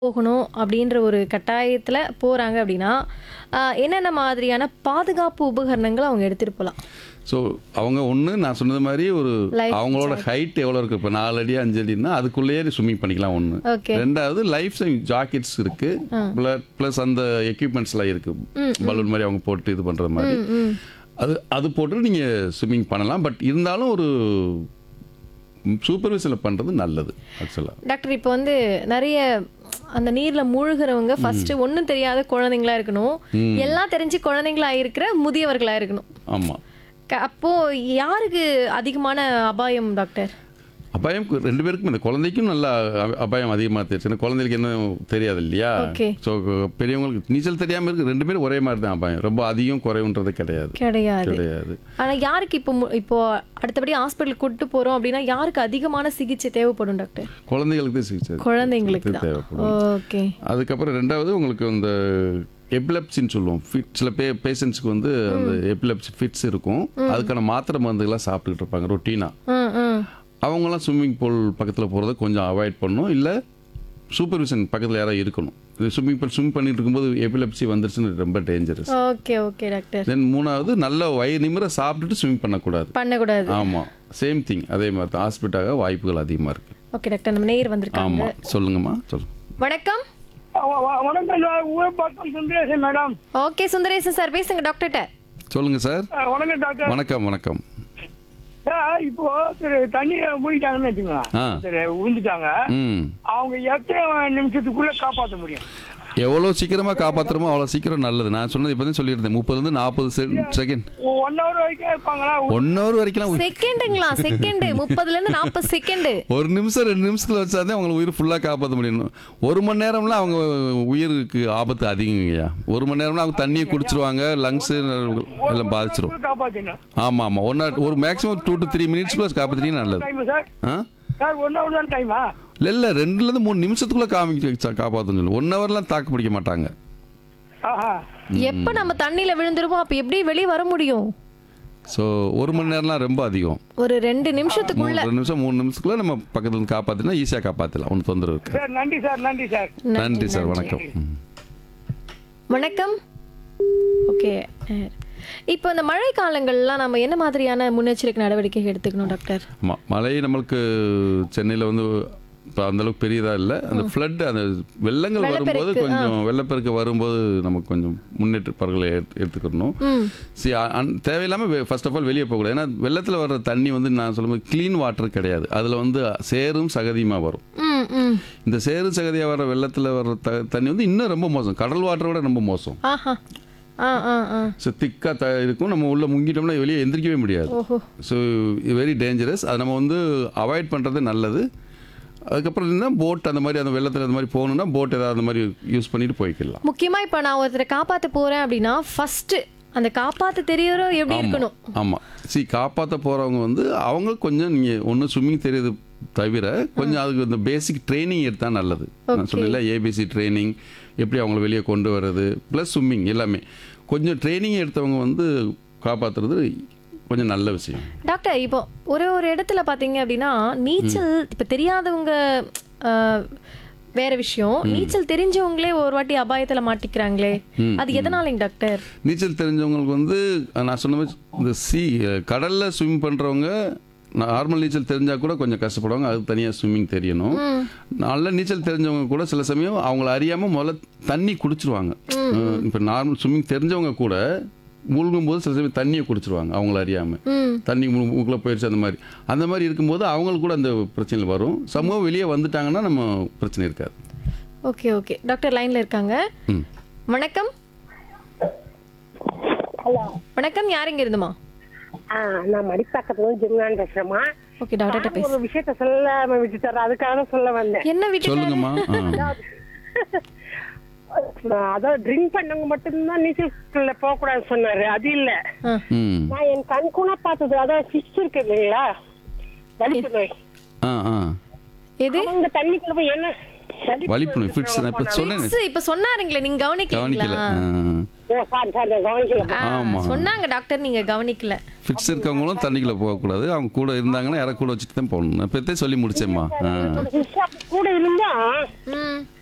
போகணும் அப்படின்ற ஒரு கட்டாயத்துல போறாங்க அப்படின்னா, அ என்னென்ன மாதிரியான பாதுகாப்பு உபகரணங்கள அவங்க எடுத்துட்டு போலாம்? ஸோ அவங்க ஒன்று நான் சொன்னது மாதிரி ஒரு Life அவங்களோட ஹைட் எவ்வளோ இருக்குது இப்போ நாலு அடி அஞ்சு அடின்னா அதுக்குள்ளேயே ஸ்விம்மிங் பண்ணிக்கலாம் ஒன்று ஓகே. ரெண்டாவது லைஃப் சேவிங் ஜாக்கெட்ஸ் இருக்குது ப்ளஸ் அந்த எக்யூப்மெண்ட்ஸ்லாம் இருக்குது பலூன் மாதிரி அவங்க போட்டு இது பண்ணுற மாதிரி ம். அது அது போட்டு நீங்கள் ஸ்விம்மிங் பண்ணலாம் பட் இருந்தாலும் ஒரு சூப்பர்விஷனில் பண்ணுறது நல்லது ஆக்சுவலாக டாக்டர் இப்போ வந்து நிறைய அந்த நீர்ல மூழ்குறவங்க ஃபர்ஸ்ட் ஒண்ணும் தெரியாத குழந்தைங்களா இருக்கணும். எல்லாம் தெரிஞ்சு குழந்தைங்களா இருக்கிற முதியவர்களா இருக்கணும். ஆமாம் க- அப்போ யாருக்கு அதிகமான அபாயம் டாக்டர்? அபாயம் கு- ரெண்டு பேருக்கும் இந்த குழந்தைக்கும் நல்ல அ- அபாயம் அதிகமாக தெரியும் சின்ன குழந்தைகளுக்கு என்ன தெரியாது இல்லையா Okay. ஸோ பெரியவங்களுக்கு நீச்சல் தெரியாமல் இருக்கு ரெண்டு பேரும் ஒரே மாதிரி தான் அபாயம் ரொம்ப அதிகம் குறைவுன்றது கிடையாது கிடையாது. கிடையாது ஆனா யாருக்கு இப்போ மு- இப்போ அடுத்தபடி ஹாஸ்பிட்டல் கூட்டு போறோம் அப்படின்னா யாருக்கு அதிகமான சிகிச்சை தேவைப்படும் டாக்டர்? குழந்தைகளுக்கு தான் சிகிச்சை குழந்தைங்களுக்கு தான். தேவைப்படும் ஓகே. அதுக்கப்புறம் ரெண்டாவது உங்களுக்கு இந்த எபிலப்சின்னு சொல்லுவோம் ஃபிட் சில பே பேஷண்ட்ஸ்க்கு வந்து அந்த எபிலப்சி ஃபிட்ஸ் இருக்கும் அதுக்கான மாத்திரை மருந்துகள்லாம் சாப்பிட்டுக்கிட்டு இருப்பாங்க ரொட்டீனாக ம் ம். அவங்களாம் ஸ்விம்மிங் பூல் பக்கத்தில் போகிறத கொஞ்சம் அவாய்ட் பண்ணணும் இல்லை சூப்பர்விஷன் பக்கத்தில் யாராவது இருக்கணும் இது ஸ்விம்மிங் பூல் ஸ்விம் பண்ணிட்டு இருக்கும்போது எபிலப்சி வந்துருச்சுன்னு ரொம்ப dangerous okay okay doctor. Then மூணாவது நல்ல வயிறு நிமிர சாப்பிட்டுட்டு ஸ்விம் பண்ணக்கூடாது பண்ணக்கூடாது. ஆமாம் சேம் திங் அதே மாதிரி தான் ஹாஸ்பிட்டலாக வாய்ப்புகள் அதிகமாக இருக்குது ஓகே டாக்டர் நம்ம நேயர் வந்திருக்காங்க. ஆமாம் சொல்லுங்கம்மா சொல்லுங்க வணக்கம். வ- வ- வணக்கம் சார் ஊர் பக்கம் Sundaresan madam okay Sundaresan sir பேசுங்க டாக்டர்கிட்ட. சொல்லுங்கள் சார் அஹ், வணக்கம் டாக்டர் வணக்கம் வணக்கம் சார் இப்போ சரி தண்ணி மூடிட்டாங்கன்னு வச்சுக்கோங்க ஆ. சரி விழுந்துட்டாங்க ம் அவங்க எத்தனை நிமிஷத்துக்குள்ள காப்பாற்ற முடியும் எவ்வளோ சீக்கிரமாக காப்பாற்றுறோமோ அவ்வளோ சீக்கிரம் நல்லது நான் சொன்னது இப்போ தான் சொல்லியிருந்தேன் முப்பதுலேருந்து நாற்பது செகண்ட் ஒன் ஹவர் வரைக்கும் இருப்பாங்களா ஒன் ஹவர் வரைக்கும் செகண்டுங்களா செகண்ட் முப்பதுல இருந்து நாற்பது செகண்ட் ஒரு நிமிஷம் ரெண்டு நிமிஷத்தில் வச்சாதான் அவங்களை உயிர் ஃபுல்லாக காப்பாற்ற முடியும் ஒரு மணி நேரம்லாம் அவங்க உயிருக்கு ஆபத்து அதிகங்கய்யா ஒரு மணி நேரம்லாம் அவங்க தண்ணியை குடிச்சிருவாங்க லங்ஸு எல்லாம் பாதிச்சிரும் காப்பாற்றணும் ஆமாம் ஆமாம் ஒன் ஒரு மேக்ஸிமம் டூ டு த்ரீ மினிட்ஸ்க்குள்ள காப்பாற்றிட்டீங்கன்னா நல்லது டைம் சார் ஆ சார் ஒன் ஹவர் தான் டைமா இல்லை இல்லை ரெண்டுலேருந்து மூணு நிமிஷத்துக்குள்ளே காமிக்க காப்பாற்றணும் சொல்லு ஒன் ஹவர்லாம் தாக்கு பிடிக்க மாட்டாங்க ஆஹா எப்ப நம்ம தண்ணியில விழுந்துருவோம் அப்ப எப்படி வெளிய வர முடியும் ஸோ ஒரு மணி நேரம்லாம் ரொம்ப அதிகம் ஒரு ரெண்டு மூணு நிமிஷத்துக்குள்ள ரெண்டு நிமிஷம் மூணு நிமிஷத்துக்குள்ள நம்ம பக்கத்துல இருந்து காப்பாத்தினா ஈஸியாக காப்பாற்றலாம் ஒன்றும் தொந்தரவு இருக்கு சார் நன்றி சார் நன்றி சார் நன்றி சார் வணக்கம் ம். வணக்கம் ஓகே இப்போ இந்த மழை காலங்கள்லாம் நம்ம என்ன மாதிரியான முன்னெச்சரிக்கை நடவடிக்கை எடுத்துக்கணும் டாக்டர் ஆமா மழை நம்மளுக்கு சென்னையில் வந்து இப்போ அந்தளவுக்கு பெரியதா இல்லை அந்த ஃப்ளட் அந்த வெள்ளங்கள் வரும்போது வெள்ளப்பெருக்கு, கொஞ்சம் வெள்ளப்பெருக்கு வரும்போது நமக்கு கொஞ்சம் முன்னேற்பாடுகளை எடுத்து- எடுத்துக்கணும் ம் சி தேவையில்லாமல் ஃபர்ஸ்ட் ஆஃப் ஆல் வெளியே போகக்கூடாது ஏன்னா வெள்ளத்தில் வர்ற தண்ணி வந்து நான் சொல்லும்போது க்ளீன் வாட்டர் கிடையாது அதில் வந்து சேரும் சகதியுமாக வரும் ம் ம் இந்த சேறு சகதியாக வர வெள்ளத்தில் வர்ற த தண்ணி வந்து இன்னும் ரொம்ப மோசம் கடல் வாட்டரை விட ரொம்ப மோசம் ஆஹா ஆ ஆ ஆ ஸோ திக்காக த இருக்கும் நம்ம உள்ளே முங்கிட்டோம்னா வெளியே எந்திரிக்கவே முடியாது ஓஹோ ஸோ வெரி டேஞ்சரஸ் அதை நம்ம வந்து அவாய்ட் பண்ணுறது நல்லது அதுக்கப்புறம் இருந்தால் போட் அந்த மாதிரி அந்த வெள்ளத்தில் அந்த மாதிரி போகணுன்னா போட் ஏதாவது அந்த மாதிரி யூஸ் பண்ணிட்டு போய்க்கலாம் முக்கியமா இப்போ நான் ஒருத்தரை காப்பாத்த போறேன் அப்படின்னா ஃபர்ஸ்ட் அந்த காப்பாத்த தெரியறோம் எப்படி இருக்கணும் ஆமாம் சி காப்பாற்ற போகிறவங்க வந்து அவங்க கொஞ்சம் நீங்கள் ஒன்றும் ஸ்விம்மிங் தெரியுது தவிர கொஞ்சம் அதுக்கு இந்த பேசிக் ட்ரைனிங் எடுத்தால் நல்லது நான் சொன்னேன்ல ஏபிசி ட்ரைனிங் எப்படி அவங்கள வெளியே கொண்டு வர்றது ப்ளஸ் ஸ்விம்மிங் எல்லாமே கொஞ்சம் ட்ரைனிங் எடுத்தவங்க வந்து காப்பாற்றுறது கொஞ்சம் நல்ல விஷயம் டாக்டர் இப்போ ஒரு ஒரு இடத்துல பாத்தீங்க அப்படின்னா நீச்சல் இப்ப தெரியாதவங்க ஆஹ், வேற விஷயம் நீச்சல் தெரிஞ்சவங்களே ஒரு வாட்டி அபாயத்துல மாட்டிக்கிறாங்களே அது எதனாலங்க டாக்டர் நீச்சல் தெரிஞ்சவங்களுக்கு வந்து நான் சொன்ன மாதிரி இந்த சி கடலில் ஸ்விம் பண்ணுறவங்க நார்மல் நீச்சல் தெரிஞ்சால் கூட கொஞ்சம் கஷ்டப்படுவாங்க அதுக்கு தனியாக ஸ்விம்மிங் தெரியணும் நல்ல நீச்சல் தெரிஞ்சவங்க கூட சில சமயம் அவங்கள அறியாமல் முதல்ல தண்ணி குடிச்சிருவாங்க இப்போ நார்மல் ஸ்விம்மிங் தெரிஞ்சவங்க கூட மூழ்கும் போது சில சமயம் தண்ணியை குடிச்சிருவாங்க அவங்கள அறியாமல் ம் தண்ணி மூ- மூக்குல போயிடுச்சு அந்த மாதிரி அந்த மாதிரி இருக்கும்போது அவங்களுக்கு கூட அந்த பிரச்சனைகள் வரும் சமூகம் வெளியே வந்துட்டாங்கன்னா நம்ம பிரச்சனை இருக்காது ஓகே ஓகே டாக்டர் லைன்ல இருக்காங்க ம் வணக்கம் ஹலோ வணக்கம் யாருங்க இருந்துமா ஆ நான் மடிப்பாக்கத்துல இருந்து ஜிம்னான் பேசுறேம்மா ஓகே டாக்டர்கிட்ட நான் பேச ஒரு விஷயத்த சொல்லாம விட்டுட்டேன் அதுக்காக தான் சொல்ல வந்தேன் என்ன விட்டு சொல்லுங்கம்மா ஆ நான் அதான் ட்ரிங்க் பண்ணவங்க மட்டும்தான் நீச்சல் போக கூடாதுன்னு சொன்னாரு அது இல்ல ம் நான் என் கண் கூட பார்த்தது அதான் ஃபிஷ் இருக்கு இல்லைங்களா வலிப்பு நோய் ஆ ஆ எது அவங்க தண்ணிக்குள்ள போய் என்ன வலிப்பு வலிப்பு நோய் ஃபிட்ஸ் நான் இப்போ சொன்னேன் Fits, இப்ப சொன்னாருங்களே நீங்க கவனிக்கல கவனிக்கலீங்களா ஆ. ஓ சாரி சாரி நான் கவனிக்கல ஆ, ஆமா. சொன்னாங்க டாக்டர் நீங்க கவனிக்கல ஃபிட்ஸ் இருக்கவங்களும் தண்ணிக்குள்ள போகக்கூடாது அவங்க கூட இருந்தாங்கன்னா யாரை கூட வச்சுட்டு தான் போகணும் நான் இப்போத்தே சொல்லி முடிச்சேம்மா ஆ ஃபிஷ் கூட இருந்தா ம்